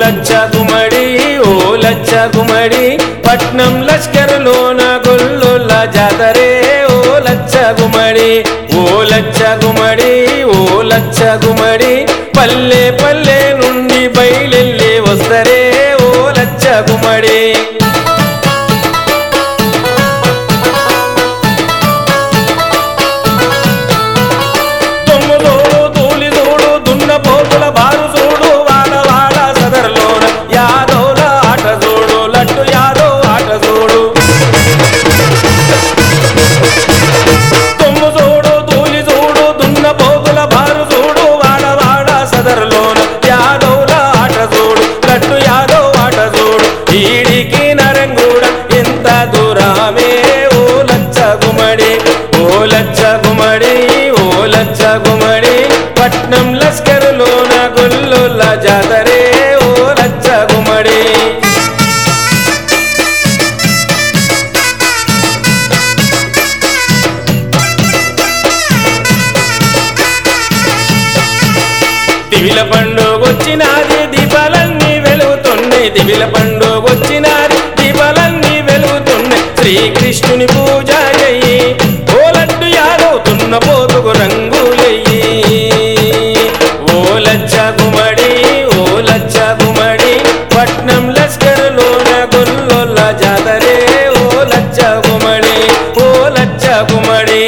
లచ్చ గుమ్మడి ఓ లచ్చ గుమ్మడి పట్నం లష్కరులోన గొల్లుల జాతరే ఓ లచ్చ గుమ్మడి ఓ లచ్చ గుమ్మడి ఓ లచ్చ గుమ్మడి పల్లె పల్లె నుండి బయలెళ్ళి వస్తరే ఓ లచ్చ గుమ్మడి దుమ్ము చూడు తూలి చూడు దున్న పోతుల బారు చూడు వాడ వాడ సదర్లోన యాదవుల ఆట చూడు లట్టు యాదవ్ ఆట చూడు దుమ్ము చూడు తూలి చూడు దున్న పోతుల బారు చూడు వాడ వాడ సదర్లోన యాదవుల ఆట చూడు లట్టు యాదవ్ ఆట చూడు ఈడికి నరంగూడ ఎంత దూరమే ఓ లచ్చ గుమ్మడి ఓ లచ్చ గుమ్మడి ఓ లచ్చ గుమ్మడి పట్నం లస్కరులోన గొల్లుల జాతరే ఓ లచ్చ గుమ్మడి దివిల పండుగొచ్చినాది దీపాలన్నీ వెలుగుతున్నాయి దివిల పండుగొచ్చినాది దీపాలన్నీ వెలుగుతున్నాయి శ్రీకృష్ణుని పూజ చెయ్యి ఓ లడ్డు యాదవుతున్న పోతుకు రంగులెయ్యి ఓ లచ్చ గుమ్మడి ఓ లచ్చ గుమ్మడి పట్నం లస్కరులోన గొల్లొల్ల జాతరే ఓ లచ్చ గుమ్మడి ఓ లచ్చ గుమ్మడి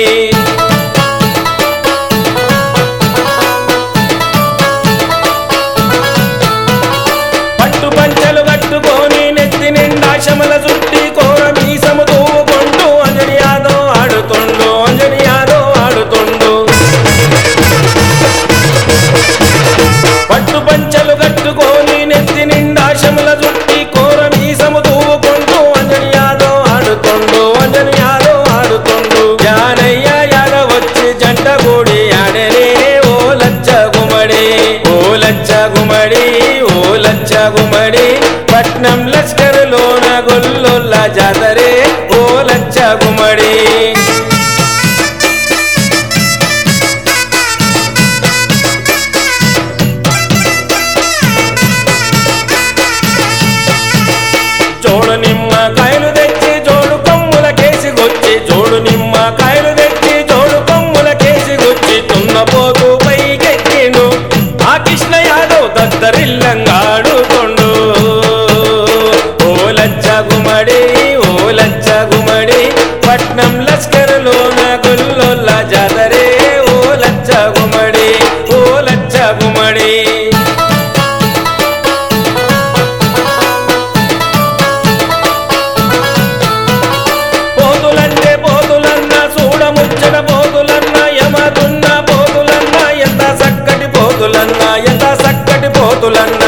పట్టు పంచలు కట్టుకొని నెత్తి నిండా శమల చుట్టి కోర మీసము తూవుకుంటూ అంజని యాదవ్ ఆడుతుండు అంజని యాదవ్ ఆడుతుండు పట్టు పంచలు కట్టుకొని నెత్తి నిండా శమల చుట్టి కోర మీసము తూవుకుంటూ అంజని యాదవ్ ఆడుతుండు అంజని యాదవ్ ఆడుతుండు జానయ్య యాదవ్ వచ్చి జంట కూడి ఆడనే ఓ లచ్చ గుమ్మడి ఓ లచ్చ గుమ్మడి ఓ లచ్చ గుమ్మడి పట్నం లష్కరులోన గొల్లుల జాతరే ఓ లచ్చ గుమ్మడి జోడు నిమ్మ కాయలు తెచ్చి జోడు కొమ్ముల కేసి గొచ్చి జోడు నిమ్మ కాయలు తెచ్చి జోడు కొమ్ముల కేసి గొచ్చి తున్నపోతూ పైకెక్కిండు ఆ కృష్ణ యాదవ్ దద్దరిల్లంగాడుతుండు ఓ లచ్చ గుమ్మడి ఓ లచ్చ గుమ్మడి పట్నం లస్కరులోన గొల్లొల్ల జాతరే ఓ లచ్చ గుమ్మడి ఓ లచ్చ గుమ్మడి పోతులంటే పోతులన్న చూడముచ్చట పోతులన్న యమదున్న పోతులన్న ఎంత చక్కటి పోతులన్న ఎంత చక్కటి పోతులన్న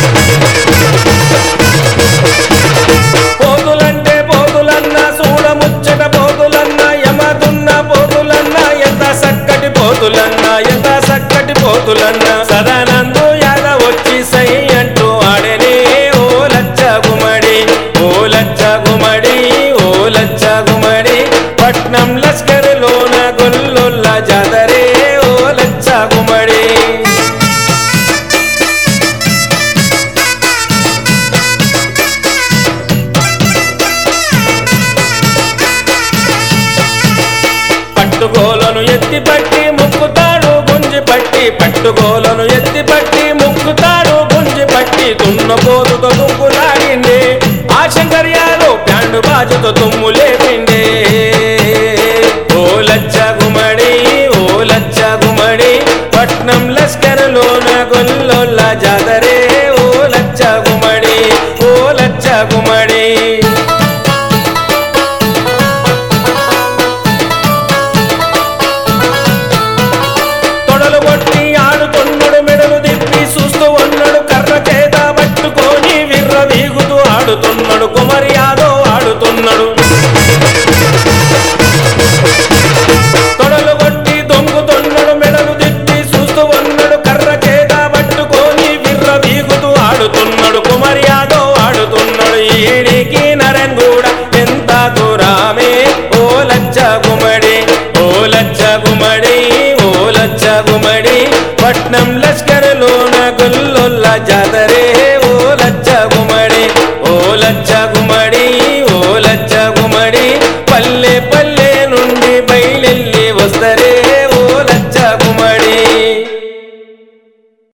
పోతులంటే పోతులన్న చూడముచ్చట పోతులన్న యమదున్న పోతులన్న ఎంత చక్కటి పోతులన్న ఎంత చక్కటి పోతులన్న సదానందు యాదవ్ వచ్చి సై అంటూ ఆడనే ఓ లచ్చ గుమ్మడి ఓ లచ్చ గుమ్మడి ఓ లచ్చ గుమ్మడి పట్నం లస్కరులోన గొల్లుల్ల జాతరే ఓ లచ్చ గుమ్మడి పట్టుకోలను ఎత్తి పట్టి ముక్కుతాడు గుంజి పట్టి పట్టుకోలను ఎత్తి పట్టి ముక్కుతాడు గుంజి పట్టి దున్నపోతుతో దుమ్ములాడిండే ఆ శంకర్యాలు ప్యాండు బాజుతో దుమ్ము లేపిండే ఓ లచ్చ గుమ్మడి ఓ లచ్చ గుమ్మడి పట్నం లస్కరులోన గొల్లొల్ల జాతరే ఓ లచ్చ గుమ్మడి ఓ లచ్చ గుమ్మడి తొడలు కొట్టి ఆడుతున్నాడు మెడలు తిప్పి చూస్తూ ఉన్నాడు కర్ర చేత పట్టుకొని విర్ర వీగుతూ ఆడుతున్నాడు కుమరి యాదవ్ ఆడుతున్నాడు తొడలు కొట్టి దొంగుతున్నాడు మెడలు తిప్పి చూస్తూ ఉన్నాడు కర్ర చేత పట్టుకొని విర్ర వీగుతూ ఆడుతున్నాడు కుమరి యాదవ్ ఆడుతున్నాడు ఈడికి నరన్ కూడా ఎంత దూరమే ఓ లచ్చ గుమ్మడి ఓ లచ్చ గుమ్మడి ఓ లచ్చ గుమ్మడి పట్నం లష్క